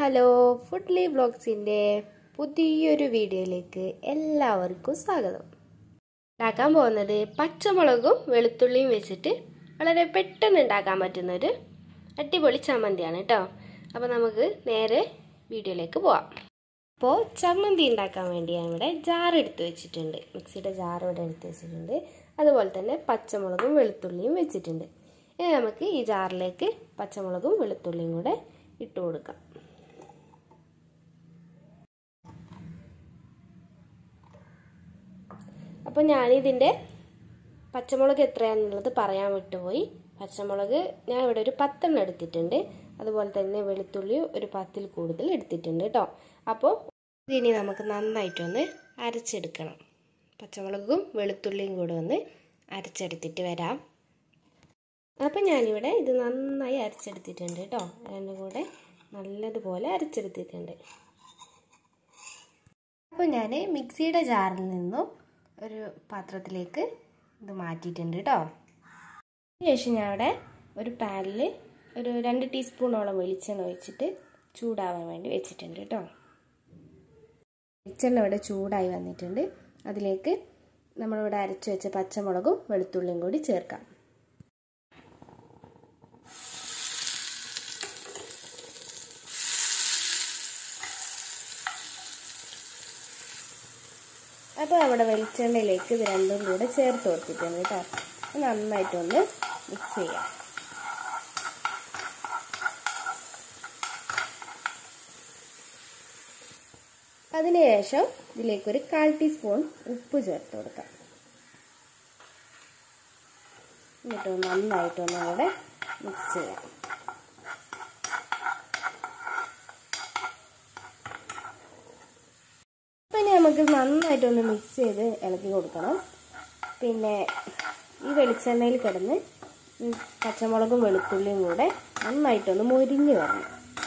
hello ഫുഡ്ലി വ്ളോഗ്സിൻ്റെ പുതിയൊരു വീഡിയോയിലേക്ക് എല്ലാവർക്കും സ്വാഗതം ഉണ്ടാക്കാൻ പോകുന്നത് പച്ചമുളകും വെളുത്തുള്ളിയും വെച്ചിട്ട് വളരെ പെട്ടെന്ന് ഉണ്ടാക്കാൻ പറ്റുന്ന ഒരു അടിപൊളി ചമ്മന്തിയാണ് കേട്ടോ അപ്പോൾ നമുക്ക് നേരെ വീഡിയോയിലേക്ക് പോവാം അപ്പോൾ ചമ്മന്തി ഉണ്ടാക്കാൻ വേണ്ടി ഞാൻ ഇവിടെ ജാർ എടുത്ത് വെച്ചിട്ടുണ്ട് മിക്സിയുടെ ജാർ ഇവിടെ എടുത്ത് വെച്ചിട്ടുണ്ട് അതുപോലെ തന്നെ പച്ചമുളകും വെളുത്തുള്ളിയും വെച്ചിട്ടുണ്ട് ഇനി നമുക്ക് ഈ ജാറിലേക്ക് പച്ചമുളകും വെളുത്തുള്ളിയും കൂടെ ഇട്ട് കൊടുക്കാം അപ്പോൾ ഞാനിതിൻ്റെ പച്ചമുളക് എത്രയാണെന്നുള്ളത് പറയാൻ വിട്ടുപോയി പച്ചമുളക് ഞാൻ ഇവിടെ ഒരു പത്തെണ്ണം എടുത്തിട്ടുണ്ട് അതുപോലെ തന്നെ വെളുത്തുള്ളി ഒരു പത്തിൽ കൂടുതൽ എടുത്തിട്ടുണ്ട് കേട്ടോ അപ്പോൾ ഇതിനി നമുക്ക് നന്നായിട്ടൊന്ന് അരച്ചെടുക്കണം പച്ചമുളകും വെളുത്തുള്ളിയും കൂടെ ഒന്ന് അരച്ചെടുത്തിട്ട് വരാം അപ്പം ഞാനിവിടെ ഇത് നന്നായി അരച്ചെടുത്തിട്ടുണ്ട് കേട്ടോ രണ്ടും കൂടെ നല്ലതുപോലെ അരച്ചെടുത്തിട്ടുണ്ട് അപ്പോൾ ഞാൻ മിക്സിയുടെ ജാറിൽ നിന്നും ഒരു പാത്രത്തിലേക്ക് ഇത് മാറ്റിയിട്ടുണ്ട് കേട്ടോ ശേഷം ഞാൻ അവിടെ ഒരു പാനിൽ ഒരു രണ്ട് ടീസ്പൂണോളം വെളിച്ചെണ്ണ ഒഴിച്ചിട്ട് ചൂടാവാൻ വേണ്ടി വെച്ചിട്ടുണ്ട് കേട്ടോ വെളിച്ചെണ്ണ ഇവിടെ ചൂടായി വന്നിട്ടുണ്ട് അതിലേക്ക് നമ്മളിവിടെ അരച്ചു വെച്ച പച്ചമുളകും വെളുത്തുള്ളിയും കൂടി ചേർക്കാം അപ്പോൾ നമ്മുടെ വെളിച്ചെണ്ണയിലേക്ക് ഇത് രണ്ടും കൂടെ ചേർത്ത് കൊടുത്തിട്ടുണ്ട് കേട്ടോ നന്നായിട്ടൊന്ന് മിക്സ് ചെയ്യാം അതിനുശേഷം ഇതിലേക്ക് ഒരു കാൽ ടീസ്പൂൺ ഉപ്പ് ചേർത്ത് കൊടുക്കാം എന്നിട്ട് നന്നായിട്ടൊന്ന് അവിടെ മിക്സ് ചെയ്യാം പിന്നെ നമുക്ക് നന്നായിട്ടൊന്ന് മിക്സ് ചെയ്ത് ഇളക്കി കൊടുക്കണം പിന്നെ ഈ വെളിച്ചെണ്ണയിൽ കിടന്ന് പച്ചമുളകും വെളുത്തുള്ളിയും കൂടെ നന്നായിട്ടൊന്ന് മുരിഞ്ഞ് വരണം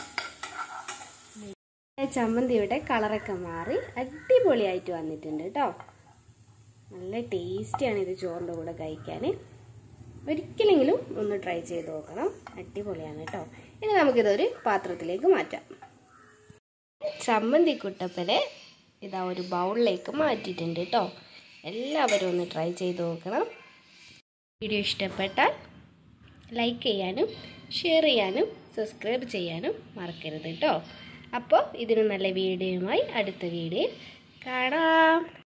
ചമ്മന്തിയുടെ കളറൊക്കെ മാറി അടിപൊളിയായിട്ട് വന്നിട്ടുണ്ട് കേട്ടോ നല്ല ടേസ്റ്റിയാണ് ഇത് ചോറിൻ്റെ കൂടെ കഴിക്കാൻ ഒരിക്കലെങ്കിലും ഒന്ന് ട്രൈ ചെയ്ത് നോക്കണം അടിപൊളിയാണ് കേട്ടോ ഇനി നമുക്കിതൊരു പാത്രത്തിലേക്ക് മാറ്റാം ചമ്മന്തി കുട്ടപ്പനെ ഇതാ ഒരു ബൗളിലേക്ക് മാറ്റിയിട്ടുണ്ട് കേട്ടോ എല്ലാവരും ഒന്ന് ട്രൈ ചെയ്ത് നോക്കണം വീഡിയോ ഇഷ്ടപ്പെട്ടാൽ ലൈക്ക് ചെയ്യാനും ഷെയർ ചെയ്യാനും സബ്സ്ക്രൈബ് ചെയ്യാനും മറക്കരുത് കേട്ടോ അപ്പോൾ ഇതിന് നല്ല വീഡിയോയുമായി അടുത്ത വീഡിയോ കാണാം